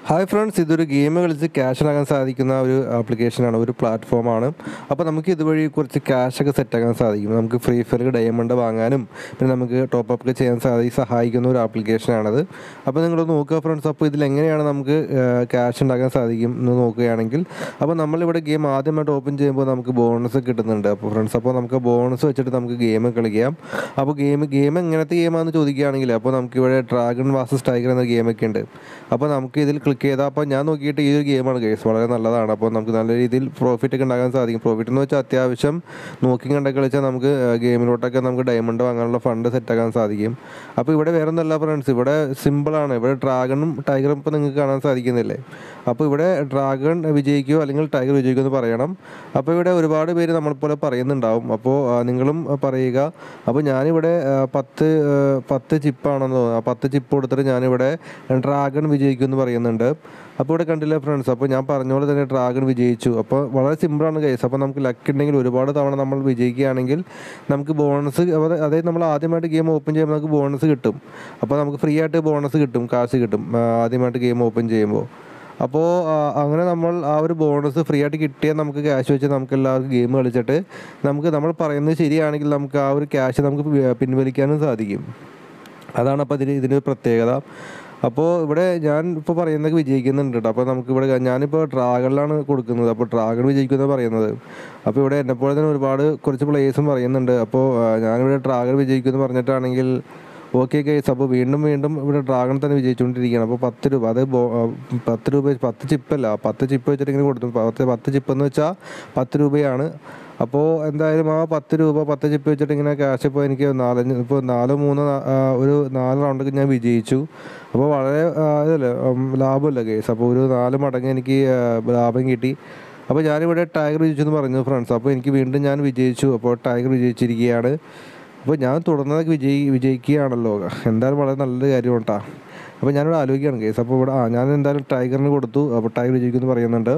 hi friends ഇതൊരു game കളിച്ച് cash ആകാൻ സാധിക്കുന്ന ഒരു ആപ്ലിക്കേഷനാണ് ഒരു പ്ലാറ്റ്ഫോമാണ് അപ്പോൾ നമുക്ക് ഇതുവഴി കുറച്ച് ക്യാഷൊക്കെ സെറ്റാക്കാൻ സാധിക്കും നമുക്ക് ഫ്രീ ഫയർ ഡയമണ്ട് വാങ്ങാനും പിന്നെ നമുക്ക് ടോപ്പ് അപ്പ് ചെയ്യാൻ സാധി സഹായിക്കുന്ന ഒരു ആപ്ലിക്കേഷനാണത് അപ്പോൾ നിങ്ങളൊന്ന് നോക്കുക ഫ്രണ്ട്സ് അപ്പോൾ ഇതിൽ എങ്ങനെയാണ് നമുക്ക് ക്യാഷ് ഉണ്ടാക്കാൻ സാധിക്കും എന്ന് നോക്കുകയാണെങ്കിൽ അപ്പോൾ നമ്മളിവിടെ ഗെയിം ആദ്യമായിട്ട് ഓപ്പൺ ചെയ്യുമ്പോൾ നമുക്ക് ബോണസ് കിട്ടുന്നുണ്ട് അപ്പോൾ ഫ്രണ്ട്സ് അപ്പോൾ നമുക്ക് ബോണസ് വെച്ചിട്ട് നമുക്ക് ഗെയിം കളിക്കാം അപ്പോൾ ഗെയിം ഗെയിം എങ്ങനത്തെ ഗെയിമാണെന്ന് ചോദിക്കുകയാണെങ്കിൽ അപ്പോൾ നമുക്കിവിടെ ഡ്രാഗൺ വാസസ് ടൈഗർ എന്ന ഗെയിമൊക്കെ ഉണ്ട് അപ്പോൾ നമുക്ക് ഇതിൽ ക്ലിക്ക് ചെയ്താൽ അപ്പോൾ ഞാൻ നോക്കിയിട്ട് ഈ ഒരു ഗെയിമാണ് കേസ് വളരെ നല്ലതാണ് അപ്പോൾ നമുക്ക് നല്ല രീതിയിൽ പ്രോഫിറ്റ് ഒക്കെ ഉണ്ടാക്കാൻ സാധിക്കും പ്രോഫിറ്റ് എന്ന് വെച്ചാൽ അത്യാവശ്യം നോക്കി കണ്ടൊക്കെ കളിച്ചാൽ നമുക്ക് ഗെയിമിലോട്ടൊക്കെ നമുക്ക് ഡയമണ്ട് വാങ്ങാനുള്ള ഫണ്ട് സെറ്റാക്കാൻ സാധിക്കും അപ്പോൾ ഇവിടെ വേറെ ഒന്നല്ല ഫ്രണ്ട്സ് ഇവിടെ സിമ്പിളാണ് ഇവിടെ ഡ്രാഗണും ടൈഗറും ഇപ്പോൾ നിങ്ങൾക്ക് കാണാൻ സാധിക്കുന്നില്ലേ അപ്പോൾ ഇവിടെ ഡ്രാഗൺ വിജയിക്കുകയോ അല്ലെങ്കിൽ ടൈഗർ വിജയിക്കുകയോ എന്ന് പറയണം അപ്പോൾ ഇവിടെ ഒരുപാട് പേര് നമ്മളെപ്പോലെ പറയുന്നുണ്ടാവും അപ്പോൾ ആ, നിങ്ങളും ആ, പറയുക അപ്പോൾ ഞാനിവിടെ ആ, പത്ത് ആ, പത്ത് ചിപ്പാണെന്ന് തോന്നുന്നു ആ പത്ത് ചിപ്പ് കൊടുത്തിട്ട് ഞാനിവിടെ ഡ്രാഗൺ വിജയിക്കും എന്ന് പറയുന്നുണ്ട് അപ്പോൾ ഇവിടെ കണ്ടില്ല ഫ്രണ്ട്സ് അപ്പോൾ ഞാൻ പറഞ്ഞ പോലെ തന്നെ ഡ്രാഗൺ വിജയിച്ചു അപ്പോൾ വളരെ സിമ്പിളാണ് കേസ് അപ്പോൾ നമുക്ക് ലക്ക് ഉണ്ടെങ്കിൽ ഒരുപാട് തവണ നമ്മൾ വിജയിക്കുകയാണെങ്കിൽ നമുക്ക് ബോണസ് അതായത് നമ്മൾ ആദ്യമായിട്ട് ഗെയിം ഓപ്പൺ ചെയ്യുമ്പോൾ നമുക്ക് ബോണസ് കിട്ടും അപ്പോൾ നമുക്ക് ഫ്രീ ആയിട്ട് ബോണസ് കിട്ടും കാശ് കിട്ടും ആ, ആദ്യമായിട്ട് ഗെയിം ഓപ്പൺ ചെയ്യുമ്പോൾ അപ്പോൾ ആ, അങ്ങനെ നമ്മൾ ആ ഒരു ബോണസ് ഫ്രീ ആയിട്ട് കിട്ടിയാൽ നമുക്ക് ക്യാഷ് വെച്ച് നമുക്ക് എല്ലാവർക്കും ഗെയിം കളിച്ചിട്ട് നമുക്ക് നമ്മൾ പറയുന്നത് ശരിയാണെങ്കിൽ നമുക്ക് ആ ഒരു ക്യാഷ് നമുക്ക് പി- പിൻവലിക്കാനും സാധിക്കും അതാണ് അപ്പോൾ ഇതിന് ഇതിൻ്റെ ഒരു പ്രത്യേകത അപ്പോൾ ഇവിടെ ഞാൻ ഇപ്പോൾ പറയുന്നത് വിജയിക്കുന്നുണ്ട് കേട്ടോ അപ്പോൾ നമുക്ക് ഇവിടെ ഞാനിപ്പോൾ ഡ്രാഗണിലാണ് കൊടുക്കുന്നത് അപ്പോൾ ഡ്രാഗൺ വിജയിക്കുന്നത് പറയുന്നത് അപ്പോൾ ഇവിടെ എന്നെപ്പോലെ തന്നെ ഒരുപാട് കുറച്ച് പ്ലേയേഴ്സും പറയുന്നുണ്ട് അപ്പോൾ ആ, ഞാനിവിടെ ഡ്രാഗൺ വിജയിക്കുമെന്ന് പറഞ്ഞിട്ടാണെങ്കിൽ ഓക്കെ കേസ് അപ്പോൾ വീണ്ടും വീണ്ടും ഇവിടെ ഡ്രാഗൺ തന്നെ വിജയിച്ചുകൊണ്ടിരിക്കുകയാണ് അപ്പോൾ പത്ത് രൂപ അത് ബോ- ആ, പത്ത് രൂപ പത്ത് ചിപ്പല്ല പത്ത് ചിപ്പ് വെച്ചിട്ട് ഇങ്ങനെ കൊടുത്തു പത്ത് പത്ത് ചിപ്പ് എന്ന് വെച്ചാൽ പത്ത് രൂപയാണ് അപ്പോൾ എന്തായാലും ആ പത്ത് രൂപ പത്ത് ചിപ്പ് വെച്ചിട്ട് ഇങ്ങനെ ക്യാഷ് ഇപ്പോൾ എനിക്ക് നാലഞ്ച് ഇപ്പോൾ നാലോ മൂന്നോ നാ- ആ, ഒരു നാല് റൗണ്ടൊക്കെ ഞാൻ വിജയിച്ചു അപ്പോൾ വളരെ ആ, ഇതല്ലേ ഉം, ലാഭമല്ല കേസ് അപ്പോൾ ഒരു നാല് മടങ്ങ് എനിക്ക് ആ, ലാഭം കിട്ടി അപ്പോൾ ഞാനിവിടെ ടൈഗർ വിജയിച്ചു എന്ന് പറഞ്ഞു ഫ്രണ്ട്സ് അപ്പോൾ എനിക്ക് വീണ്ടും ഞാൻ വിജയിച്ചു അപ്പോൾ ടൈഗർ വിജയിച്ചിരിക്കുകയാണ് അപ്പോൾ ഞാൻ തുടർന്നതൊക്കെ വിജയി വിജയിക്കുകയാണല്ലോ എന്തായാലും വളരെ നല്ലൊരു കാര്യമാണ് കേട്ടോ അപ്പോൾ ഞാനിവിടെ ആലോചിക്കുകയാണ് കേസ് അപ്പോൾ ഇവിടെ ആ ഞാൻ എന്തായാലും ടൈഗറിന് കൊടുത്തു അപ്പോൾ ടൈഗർ വിജയിക്കുമെന്ന് പറയുന്നുണ്ട്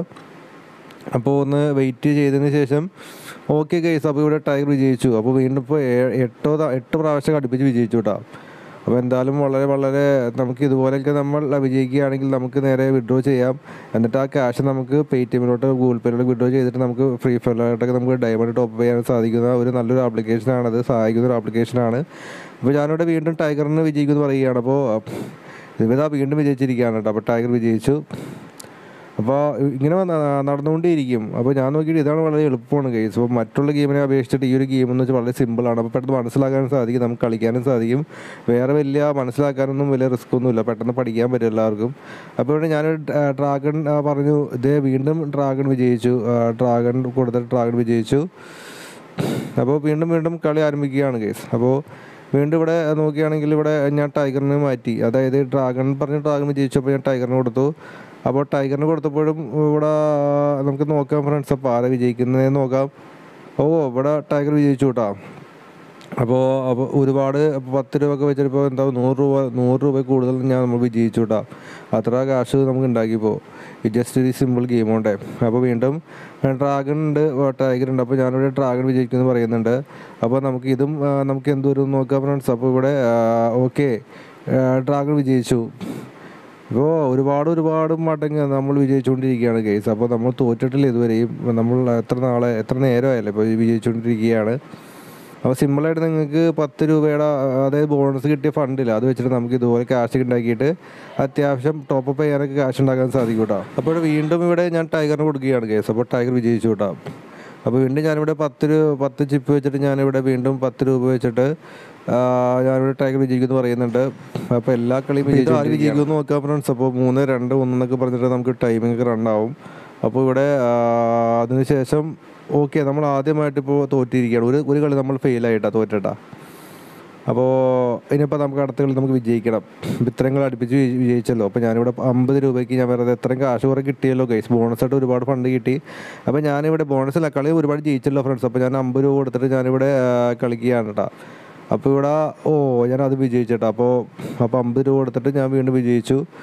അപ്പോൾ ഒന്ന് വെയിറ്റ് ചെയ്തതിന് ശേഷം ഓക്കെ കേസ് അപ്പോൾ ഇവിടെ ടൈഗർ വിജയിച്ചു അപ്പോൾ വീണ്ടും ഇപ്പോൾ ഏ- എട്ടോ ത- എട്ട് പ്രാവശ്യം അടുപ്പിച്ച് വിജയിച്ചു കേട്ടോ അപ്പോൾ എന്തായാലും വളരെ വളരെ നമുക്ക് ഇതുപോലെയൊക്കെ നമ്മൾ വിജയിക്കുകയാണെങ്കിൽ നമുക്ക് നേരെ വിഡ്രോ ചെയ്യാം എന്നിട്ട് ആ ക്യാഷ് നമുക്ക് പേ ടി എമ്മിലോട്ട് ഗൂഗിൾ പേയിലോട്ട് വിഡ്രോ ചെയ്തിട്ട് നമുക്ക് ഫ്രീ ഫയറിലോട്ടൊക്കെ നമുക്ക് ഡയമണ്ട് ടോപ്പ് ചെയ്യാൻ സാധിക്കുന്ന ഒരു നല്ലൊരു ആപ്ലിക്കേഷനാണത് സഹായിക്കുന്ന ഒരു ആപ്ലിക്കേഷനാണ് അപ്പോൾ ഞാനിവിടെ വീണ്ടും ടൈഗറിന് വിജയിക്കുമെന്ന് പറയുകയാണ് അപ്പോൾ ഇവതാ വീണ്ടും വിജയിച്ചിരിക്കുകയാണ് കേട്ടോ അപ്പോൾ ടൈഗർ വിജയിച്ചു അപ്പോൾ ഇങ്ങനെ വന്ന- നടന്നുകൊണ്ടേയിരിക്കും അപ്പോൾ ഞാൻ നോക്കിയിട്ട് ഇതാണ് വളരെ എളുപ്പമാണ് കേസ് അപ്പോൾ മറ്റുള്ള ഗെയിമിനെ അപേക്ഷിച്ചിട്ട് ഈ ഒരു ഗെയിം എന്ന് വെച്ചാൽ വളരെ സിമ്പിളാണ് അപ്പോൾ പെട്ടെന്ന് മനസ്സിലാക്കാനും സാധിക്കും നമുക്ക് കളിക്കാനും സാധിക്കും വേറെ വലിയ മനസ്സിലാക്കാനൊന്നും വലിയ റിസ്ക് ഒന്നുമില്ല പെട്ടെന്ന് പഠിക്കാൻ പറ്റും എല്ലാവർക്കും അപ്പോൾ ഇവിടെ ഞാൻ ഡ്രാഗൺ ആ, പറഞ്ഞു ഇതേ വീണ്ടും ഡ്രാഗൺ വിജയിച്ചു ആ, ഡ്രാഗൺ കൊടുത്തിട്ട് ഡ്രാഗൺ വിജയിച്ചു അപ്പോൾ വീണ്ടും വീണ്ടും കളി ആരംഭിക്കുകയാണ് കേസ് അപ്പോൾ വീണ്ടും ഇവിടെ നോക്കുകയാണെങ്കിൽ ഇവിടെ ഞാൻ ടൈഗറിനെ മാറ്റി അതായത് ഡ്രാഗൺ പറഞ്ഞ് ഡ്രാഗൺ വിജയിച്ചപ്പോൾ ഞാൻ ടൈഗറിന് കൊടുത്തു അപ്പോൾ ടൈഗറിന് കൊടുത്തപ്പോഴും ഇവിടെ നമുക്ക് നോക്കാം ഫ്രണ്ട്സ് അപ്പോൾ ആരെ വിജയിക്കുന്നതെന്ന് നോക്കാം ഓ ഇവിടെ ടൈഗർ വിജയിച്ചു കേട്ടോ അപ്പോൾ അപ്പോൾ ഒരുപാട് പത്ത് രൂപ ഒക്കെ വെച്ചിട്ടിപ്പോൾ എന്താ നൂറ് രൂപ നൂറ് രൂപ കൂടുതൽ ഞാൻ നമ്മൾ വിജയിച്ചു കേട്ടോ അത്ര കാശ് നമുക്ക് ഉണ്ടാക്കിയപ്പോൾ ഇത് ജസ്റ്റ് ഒരു സിമ്പിൾ ഗെയിം കൊണ്ടേ അപ്പോൾ വീണ്ടും ഡ്രാഗൺ ഉണ്ട് ടൈഗർ ഉണ്ട് അപ്പോൾ ഞാനിവിടെ ഡ്രാഗൺ വിജയിക്കുമെന്ന് പറയുന്നുണ്ട് അപ്പോൾ നമുക്ക് ഇതും ആ, നമുക്ക് എന്തോരം നോക്കാം ഫ്രണ്ട്സ് അപ്പോൾ ഇവിടെ ഓക്കെ ഡ്രാഗൺ വിജയിച്ചു ഇപ്പോൾ ഒരുപാട് ഒരുപാട് മടങ്ങ് നമ്മൾ വിജയിച്ചുകൊണ്ടിരിക്കുകയാണ് കേസ് അപ്പോൾ നമ്മൾ തോറ്റിട്ടില്ല ഇതുവരെയും നമ്മൾ എത്ര നാളെ എത്ര നേരമായല്ലേ ഇപ്പോൾ വിജയിച്ചുകൊണ്ടിരിക്കുകയാണ് അപ്പോൾ സിമ്പിളായിട്ട് നിങ്ങൾക്ക് പത്ത് രൂപയുടെ അതായത് ബോണസ് കിട്ടിയ ഫണ്ടില്ല അത് വെച്ചിട്ട് നമുക്ക് ഇതുപോലെ ക്യാഷ് ഉണ്ടാക്കിയിട്ട് അത്യാവശ്യം ടോപ്പ് അപ്പ് ചെയ്യാനൊക്കെ ക്യാഷ് ഉണ്ടാക്കാൻ സാധിക്കും കേട്ടോ അപ്പോൾ ഇവിടെ വീണ്ടും ഇവിടെ ഞാൻ ടൈഗറിന് കൊടുക്കുകയാണ് കേസ് അപ്പോൾ ടൈഗർ വിജയിച്ചു കേട്ടോ അപ്പോൾ വീണ്ടും ഞാനിവിടെ പത്ത് രൂപ പത്ത് ചിപ്പ് വെച്ചിട്ട് ഞാനിവിടെ വീണ്ടും പത്ത് രൂപ വെച്ചിട്ട് ആ, ഞാനിവിടെ ടൈഗർ വിജയിക്കുമെന്ന് പറയുന്നുണ്ട് അപ്പോൾ എല്ലാ കളിയും വിജയിച്ചു ആര് വിജയിക്കുമെന്ന് നോക്കാം ഫ്രണ്ട്സ് അപ്പോൾ മൂന്ന് രണ്ട് ഒന്ന് എന്നൊക്കെ പറഞ്ഞിട്ട് നമുക്ക് ടൈമിംഗ് ഒക്കെ റണ്ണാവും അപ്പോൾ ഇവിടെ ആ, അതിനുശേഷം ഓക്കെ നമ്മൾ ആദ്യമായിട്ട് ഇപ്പോൾ തോറ്റിരിക്കുകയാണ് ഒരു ഒരു കളി നമ്മൾ ഫെയിലായിട്ടാണ് തോറ്റട്ടാ അപ്പോൾ ഇനിയിപ്പോൾ നമുക്ക് അടുത്ത കളി നമുക്ക് വിജയിക്കണം ഇപ്പം ഇത്രയും കളി അടുപ്പിച്ച് വിജയി- വിജയിച്ചല്ലോ അപ്പോൾ ഞാനിവിടെ അമ്പത് രൂപയ്ക്ക് ഞാൻ വെറുതെ എത്രയും കാശ് കുറേ കിട്ടിയല്ലോ ഗൈസ് ബോണസായിട്ട് ഒരുപാട് ഫണ്ട് കിട്ടി അപ്പോൾ ഞാനിവിടെ ബോണസില്ല കളി ഒരുപാട് ജയിച്ചല്ലോ ഫ്രണ്ട്സ് അപ്പോൾ ഞാൻ അമ്പത് രൂപ കൊടുത്തിട്ട് ഞാനിവിടെ ആ, കളിക്കുകയാണ് കേട്ടോ അപ്പോൾ ഇവിടെ ഓ ഞാൻ അത് വിജയിച്ചേട്ടാ അപ്പോൾ അപ്പോൾ അമ്പത് രൂപ കൊടുത്തിട്ട് ഞാൻ വീണ്ടും വിജയിച്ചു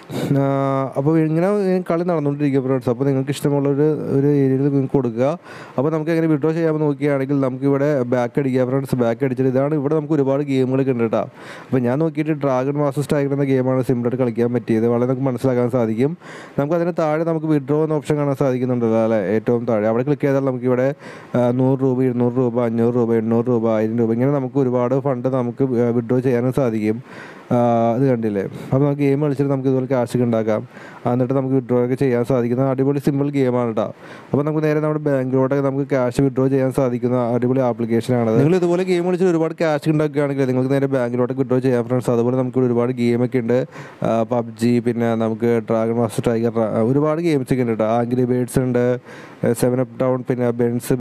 അപ്പോൾ ഇങ്ങനെ കളി നടന്നുകൊണ്ടിരിക്കുക ഫ്രണ്ട്സ് അപ്പോൾ നിങ്ങൾക്ക് ഇഷ്ടമുള്ള ഒരു ഒരു ഏരിയയിൽ നിങ്ങൾക്ക് കൊടുക്കുക അപ്പോൾ നമുക്ക് എങ്ങനെ വിഡ്രോ ചെയ്യാമെന്ന് നോക്കുകയാണെങ്കിൽ നമുക്ക് ഇവിടെ ബാക്ക് അടിക്കുക ഫ്രണ്ട്സ് ബാക്ക് അടിച്ചിട്ട് ഇതാണ് ഇവിടെ നമുക്ക് ഒരുപാട് ഗെയിമുകളൊക്കെ ഉണ്ട് കേട്ടോ അപ്പോൾ ഞാൻ നോക്കിയിട്ട് ഡ്രാഗൺ മാസ്റ്റർ സ്ട്രൈക്കർ എന്ന ഗെയിമാണ് സിമ്പിളായിട്ട് കളിക്കാൻ പറ്റിയത് വളരെ നമുക്ക് മനസ്സിലാക്കാൻ സാധിക്കും നമുക്ക് അതിന് താഴെ നമുക്ക് വിഡ്രോ എന്ന ഓപ്ഷൻ കാണാൻ സാധിക്കുന്നുണ്ടല്ലോ അല്ലേ ഏറ്റവും താഴെ അവിടെ ക്ലിക്ക് ചെയ്താൽ നമുക്ക് ഇവിടെ ആ, നൂറ് രൂപ ഇരുന്നൂറ് രൂപ അഞ്ഞൂറ് രൂപ എണ്ണൂറ് രൂപ ആയിരം രൂപ ഇങ്ങനെ നമുക്ക് ഒരുപാട് ഫണ്ട് നമുക്ക് വിഡ്രോ ചെയ്യാനും സാധിക്കും ആ, അത് കണ്ടില്ലേ അപ്പോൾ നമുക്ക് ഗെയിം കളിച്ചിട്ട് നമുക്ക് ഇതുപോലെ ക്യാഷ് ഒക്കെ ഉണ്ടാക്കാം ആ, എന്നിട്ട് നമുക്ക് വിഡ്രോ ഒക്കെ ചെയ്യാൻ സാധിക്കുന്ന അടിപൊളി സിമ്പിൾ ഗെയിമാണ് കേട്ടോ അപ്പോൾ നമുക്ക് നേരെ നമ്മുടെ ബാങ്കിലോട്ടൊക്കെ നമുക്ക് ക്യാഷ് വിഡ്രോ ചെയ്യാൻ സാധിക്കുന്ന അടിപൊളി ആപ്ലിക്കേഷനാണ് നിങ്ങൾ ഇതുപോലെ ഗെയിം കളിച്ചിട്ട് ഒരുപാട് ക്യാഷ് ഉണ്ടാക്കുകയാണെങ്കിൽ നിങ്ങൾക്ക് നേരെ ബാങ്കിലോട്ട് വിഡ്രോ ചെയ്യാം ഫ്രണ്ട്സ് അതുപോലെ നമുക്ക് ഒരുപാട് ഗെയിമൊക്കെ ഉണ്ട് പബ്ജി പിന്നെ നമുക്ക് ഡ്രാഗൺ മാസ്റ്റർ ടൈഗർ ഒരുപാട് ഗെയിംസ് ഒക്കെ ഉണ്ട് കേട്ടോ ആംഗ്രി ബേഡ്സ് ഉണ്ട് സെവൻ അപ്പ് ടൗൺ പിന്നെ ബെൻസ്